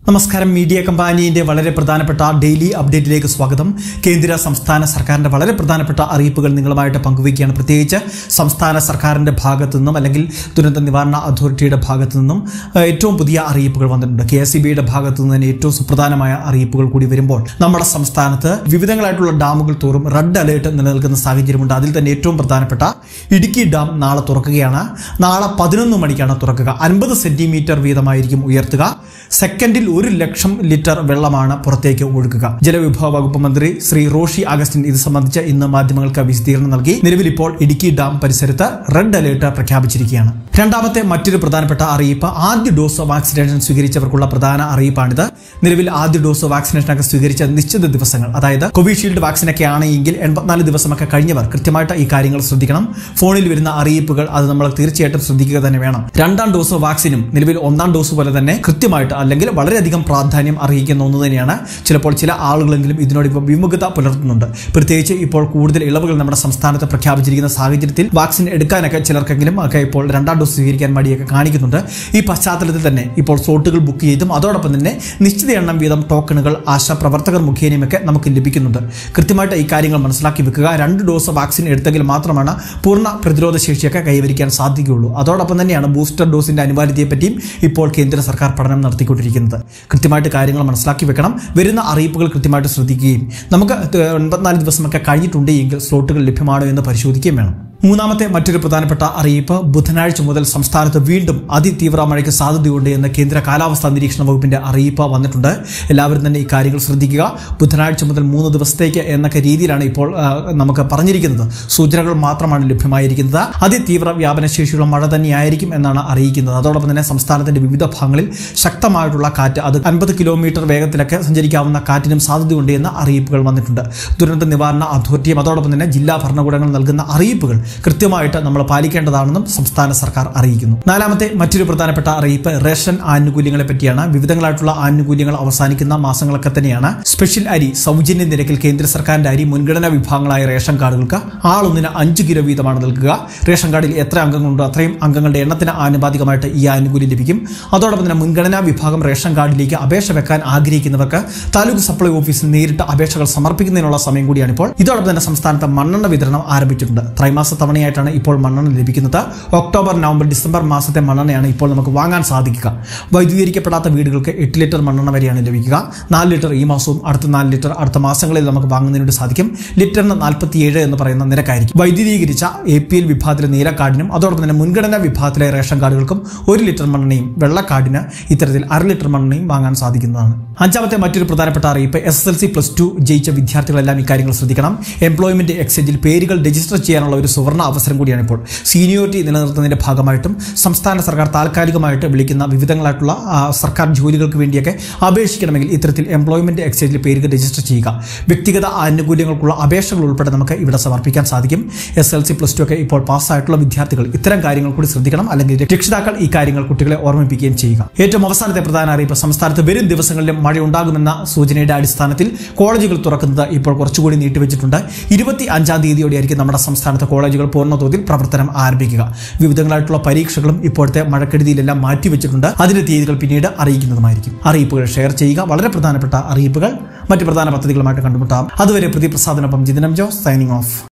നമസ്കാരം മീഡിയ കമ്പാനിയുടെ വളരെ പ്രധാനപ്പെട്ട ഡെയിലി അപ്ഡേറ്റിലേക്ക് സ്വാഗതം കേന്ദ്ര സംസ്ഥാന സർക്കാരിന്റെ വളരെ പ്രധാനപ്പെട്ട അറിയിപ്പുകൾ നിങ്ങളുമായിട്ട് പങ്കുവയ്ക്കുകയാണ് പ്രത്യേകിച്ച് സംസ്ഥാന സർക്കാരിന്റെ ഭാഗത്തു നിന്നും അല്ലെങ്കിൽ ദുരന്ത നിവാരണ അതോറിറ്റിയുടെ ഭാഗത്തു നിന്നും ഏഹ്, ഏറ്റവും പുതിയ അറിയിപ്പുകൾ വന്നിട്ടുണ്ട് കെ എസ് ബിയുടെ ഭാഗത്തു നിന്ന് തന്നെ ഏറ്റവും സുപ്രധാനമായ അറിയിപ്പുകൾ കൂടി വരുമ്പോൾ നമ്മുടെ സംസ്ഥാനത്ത് വിവിധങ്ങളായിട്ടുള്ള ഡാമുകൾ തോറും റെഡ് അലേർട്ട് നിലനിൽക്കുന്ന സാഹചര്യമുണ്ട് അതിൽ തന്നെ ഏറ്റവും പ്രധാനപ്പെട്ട ഇടുക്കി ഡാം നാളെ തുറക്കുകയാണ് നാളെ പതിനൊന്ന് മണിക്കാണ് തുറക്കുക അൻപത് സെന്റിമീറ്റർ വീതമായിരിക്കും ഉയർത്തുക സെക്കൻഡിൽ ഒരു ലക്ഷം ലിറ്റർ വെള്ളമാണ് പുറത്തേക്ക് ഒഴുകുക ജലവിഭവ വകുപ്പ് മന്ത്രി ശ്രീ റോഷി അഗസ്റ്റിൻ ഇത് സംബന്ധിച്ച് ഇന്ന് മാധ്യമങ്ങൾക്ക് വിശദീകരണം നൽകി നിലവിൽ ഇപ്പോൾ ഇടുക്കി ഡാം പരിസരത്ത് റെഡ് അലേർട്ട് പ്രഖ്യാപിച്ചിരിക്കുകയാണ് രണ്ടാമത്തെ മറ്റൊരു പ്രധാനപ്പെട്ട അറിയിപ്പ് ആദ്യ ഡോസ് വാക്സിനേഷൻ സ്വീകരിച്ചവർക്കുള്ള പ്രധാന അറിയിപ്പാണിത് നിലവിൽ ആദ്യ ഡോസ് വാക്സിനേഷനൊക്കെ സ്വീകരിച്ച നിശ്ചിത ദിവസങ്ങൾ അതായത് കോവിഷീൽഡ് വാക്സിനൊക്കെ ആണെങ്കിൽ എൺപത്തിനാല് ദിവസമൊക്കെ കഴിഞ്ഞവർ കൃത്യമായിട്ട് ഈ കാര്യങ്ങൾ ശ്രദ്ധിക്കണം ഫോണിൽ വരുന്ന അറിയിപ്പുകൾ അത് നമ്മൾ തീർച്ചയായിട്ടും ശ്രദ്ധിക്കുക തന്നെ വേണം രണ്ടാം ഡോസ് വാക്സിനും നിലവിൽ ഒന്നാം ഡോസ് പോലെ തന്നെ കൃത്യമായിട്ട് അല്ലെങ്കിൽ വളരെയധികം പ്രാധാന്യം അർഹിക്കുന്ന ഒന്ന് തന്നെയാണ് ചിലപ്പോൾ ചില ആളുകളെങ്കിലും ഇതിനോട് ഇപ്പോൾ വിമുഖത പുലർത്തുന്നുണ്ട് പ്രത്യേകിച്ച് ഇപ്പോൾ കൂടുതൽ ഇളവുകൾ നമ്മുടെ സംസ്ഥാനത്ത് പ്രഖ്യാപിച്ചിരിക്കുന്ന സാഹചര്യത്തിൽ വാക്സിൻ എടുക്കാനൊക്കെ ചിലർക്കെങ്കിലും ഒക്കെ ഇപ്പോൾ രണ്ടാം ഡോസ് സ്വീകരിക്കാൻ മടിയൊക്കെ കാണിക്കുന്നുണ്ട് ഈ പശ്ചാത്തലത്തിൽ തന്നെ ഇപ്പോൾ സ്ലോട്ടുകൾ ബുക്ക് ചെയ്തും അതോടൊപ്പം തന്നെ നിശ്ചിത എണ്ണം വീതം ടോക്കണുകൾ ആശാപ്രവർത്തകർ മുഖേനയുമൊക്കെ നമുക്ക് ലഭിക്കുന്നുണ്ട് കൃത്യമായിട്ട് ഈ കാര്യങ്ങൾ മനസ്സിലാക്കി വെക്കുക രണ്ട് ഡോസ് വാക്സിൻ എടുത്തെങ്കിൽ മാത്രമാണ് പൂർണ്ണ പ്രതിരോധ ശേഷിയൊക്കെ കൈവരിക്കാൻ സാധിക്കുകയുള്ളൂ അതോടൊപ്പം തന്നെയാണ് ബൂസ്റ്റർ ഡോസിന്റെ അനിവാര്യതയെപ്പറ്റിയും ഇപ്പോൾ കേന്ദ്ര സർക്കാർ പഠനം നടത്തിക്കൊണ്ടിരിക്കുന്നത് കൃത്യമായിട്ട് കാര്യങ്ങൾ മനസ്സിലാക്കി വെക്കണം വരുന്ന അറിയിപ്പുകൾ കൃത്യമായിട്ട് ശ്രദ്ധിക്കുകയും നമുക്ക് എൺപത്തിനാല് ദിവസമൊക്കെ കഴിഞ്ഞിട്ടുണ്ട് എങ്കിൽ സ്ലോട്ടുകൾ ലഭ്യമാണോ എന്ന് പരിശോധിക്കുകയും വേണം മൂന്നാമത്തെ മറ്റൊരു പ്രധാനപ്പെട്ട അറിയിപ്പ് ബുധനാഴ്ച മുതൽ സംസ്ഥാനത്ത് വീണ്ടും അതിതീവ്ര മഴയ്ക്ക് സാധ്യതയുണ്ട് എന്ന് കേന്ദ്ര കാലാവസ്ഥാ നിരീക്ഷണ വകുപ്പിന്റെ അറിയിപ്പ് വന്നിട്ടുണ്ട് എല്ലാവരും തന്നെ ഈ കാര്യങ്ങൾ ശ്രദ്ധിക്കുക ബുധനാഴ്ച മുതൽ മൂന്ന് ദിവസത്തേക്ക് എന്നൊക്കെ രീതിയിലാണ് ഇപ്പോൾ ആ, നമുക്ക് പറഞ്ഞിരിക്കുന്നത് സൂചനകൾ മാത്രമാണ് ലഭ്യമായിരിക്കുന്നത് അതിതീവ്ര വ്യാപനശേഷിയുള്ള മഴ തന്നെയായിരിക്കും എന്നാണ് അറിയിക്കുന്നത് അതോടൊപ്പം തന്നെ സംസ്ഥാനത്തിന്റെ വിവിധ ഭാഗങ്ങളിൽ ശക്തമായിട്ടുള്ള കാറ്റ് അത് അൻപത് കിലോമീറ്റർ വേഗത്തിലൊക്കെ സഞ്ചരിക്കാവുന്ന കാറ്റിനും സാധ്യതയുണ്ട് എന്ന അറിയിപ്പുകൾ വന്നിട്ടുണ്ട് ദുരന്ത നിവാരണ അതോറിറ്റിയും അതോടൊപ്പം തന്നെ ജില്ലാ ഭരണകൂടങ്ങൾ നൽകുന്ന അറിയിപ്പുകൾ കൃത്യമായിട്ട് നമ്മൾ പാലിക്കേണ്ടതാണെന്നും സംസ്ഥാന സർക്കാർ അറിയിക്കുന്നു നാലാമത്തെ മറ്റൊരു പ്രധാനപ്പെട്ട അറിയിപ്പ് റേഷൻ ആനുകൂല്യങ്ങളെ പറ്റിയാണ് വിവിധങ്ങളായിട്ടുള്ള ആനുകൂല്യങ്ങൾ അവസാനിക്കുന്ന മാസങ്ങളൊക്കെ തന്നെയാണ് സ്പെഷ്യൽ അരി സൗജന്യ നിരക്കിൽ കേന്ദ്ര സർക്കാരിന്റെ അരി മുൻഗണനാ വിഭാഗങ്ങളായ റേഷൻ കാർഡുകൾക്ക് ആളൊന്നിന് അഞ്ച് കിലോ വീതമാണ് നൽകുക റേഷൻ കാർഡിൽ എത്ര അംഗങ്ങളുണ്ടോ അത്രയും അംഗങ്ങളുടെ എണ്ണത്തിന് ആനുപാതികമായിട്ട് ഈ ആനുകൂല്യം ലഭിക്കും അതോടൊപ്പം തന്നെ മുൻഗണനാ വിഭാഗം റേഷൻ കാർഡിലേക്ക് അപേക്ഷ വെക്കാൻ ആഗ്രഹിക്കുന്നവർക്ക് താലൂക്ക് സപ്ലൈ ഓഫീസിൽ നേരിട്ട് അപേക്ഷകൾ സമർപ്പിക്കുന്നതിനുള്ള സമയം കൂടിയാണ് ഇപ്പോൾ ഇതോടൊപ്പം തന്നെ സംസ്ഥാനത്ത് മണ്ണെണ്ണ വിതരണം ആരംഭിച്ചിട്ടുണ്ട് ത്രൈമാസ തവണയായിട്ടാണ് ഇപ്പോൾ മണ്ണെണ്ണ ലഭിക്കുന്നത് ഒക്ടോബർ നവംബർ ഡിസംബർ മാസത്തെ മണ്ണെണ്ണയാണ് ഇപ്പോൾ നമുക്ക് വാങ്ങാൻ സാധിക്കുക വൈദ്യുതീകരിക്കപ്പെടാത്ത വീടുകൾക്ക് എട്ട് ലിറ്റർ മണ്ണെണ്ണ വരെയാണ് ലഭിക്കുക നാല് ലിറ്റർ ഈ മാസവും അടുത്ത നാല് ലിറ്റർ അടുത്ത മാസങ്ങളിൽ നമുക്ക് വാങ്ങുന്നതിന് സാധിക്കും ലിറ്ററിന് നാൽപ്പത്തിയേഴ് എന്ന് പറയുന്ന നിരക്കായിരിക്കും വൈദ്യുതീകരിച്ച എ പി എൽ വിഭാഗത്തിലെ നീല കാർഡിനും അതോടൊപ്പം തന്നെ മുൻഗണനാ വിഭാഗത്തിലെ റേഷൻ കാർഡുകൾക്കും ഒരു ലിറ്റർ മണ്ണെണ്ണയും വെള്ള കാർഡിന് ഇത്തരത്തിൽ അര ലിറ്റർ മണ്ണെണ്ണയും വാങ്ങാൻ സാധിക്കുന്നതാണ് അഞ്ചാമത്തെ മറ്റൊരു പ്രധാനപ്പെട്ട അറിയിപ്പ് S S L C plus two ജയിച്ച വിദ്യാർത്ഥികളെല്ലാം ഇക്കാര്യങ്ങൾ ശ്രദ്ധിക്കണം എംപ്ലോയ്മെന്റ് എക്സ്ചേഞ്ചിൽ പേരുകൾ രജിസ്റ്റർ ചെയ്യാനുള്ള ഒരു സുവർണ അവസരം കൂടിയാണ് ഇപ്പോൾ സീനിയോറിറ്റി നിലനിർത്തുന്നതിന്റെ ഭാഗമായിട്ടും സംസ്ഥാന സർക്കാർ താൽക്കാലികമായിട്ട് വിളിക്കുന്ന വിവിധങ്ങളായിട്ടുള്ള ആ, സർക്കാർ ജോലികൾക്ക് വേണ്ടിയൊക്കെ അപേക്ഷിക്കണമെങ്കിൽ ഇത്തരത്തിൽ എംപ്ലോയ്മെന്റ് എക്സ്ചേഞ്ചിൽ പേരുകൾ രജിസ്റ്റർ ചെയ്യുക വ്യക്തിഗത ആനുകൂല്യങ്ങൾക്കുള്ള അപേക്ഷകൾ ഉൾപ്പെടെ നമുക്ക് ഇവിടെ സമർപ്പിക്കാൻ സാധിക്കും S L C plus two ഒക്കെ ഇപ്പോൾ പാസ്സായിട്ടുള്ള വിദ്യാർത്ഥികൾ ഇത്തരം കാര്യങ്ങൾ കൂടി ശ്രദ്ധിക്കണം അല്ലെങ്കിൽ രക്ഷിതാക്കൾ ഈ കാര്യങ്ങൾ കുട്ടികളെ ഓർമ്മിപ്പിക്കുകയും ചെയ്യുക ഏറ്റവും അവസാനത്തെ പ്രധാന അറിയിപ്പ് സംസ്ഥാനത്ത് വരും ദിവസങ്ങളിലും മഴ ഉണ്ടാകുമെന്ന സൂചനയുടെ അടിസ്ഥാനത്തിൽ കോളേജുകൾ തുറക്കുന്നത് ഇപ്പോൾ കുറച്ചുകൂടി നീട്ടിവെച്ചിട്ടുണ്ട് ഇരുപത്തി അഞ്ചാം തീയതിയോടെയായിരിക്കും നമ്മുടെ സംസ്ഥാനത്തെ കോളേജുകൾ പൂർണ്ണതോതിൽ പ്രവർത്തനം ആരംഭിക്കുക വിവിധങ്ങളായിട്ടുള്ള പരീക്ഷകളും ഇപ്പോഴത്തെ മഴക്കെടുതിയിലെല്ലാം മാറ്റിവെച്ചിട്ടുണ്ട് അതിന്റെ തീയതികൾ പിന്നീട് അറിയിക്കുന്നതുമായിരിക്കും അറിയിപ്പുകൾ ഷെയർ ചെയ്യുക വളരെ പ്രധാനപ്പെട്ട അറിയിപ്പുകൾ മറ്റ് പ്രധാന പദ്ധതികളുമായിട്ട് കണ്ടുമുട്ടാം അതുവരെ പ്രതിപ്രസാദനൊപ്പം ജിതനം ജോസ് സൈനിങ് ഓഫ്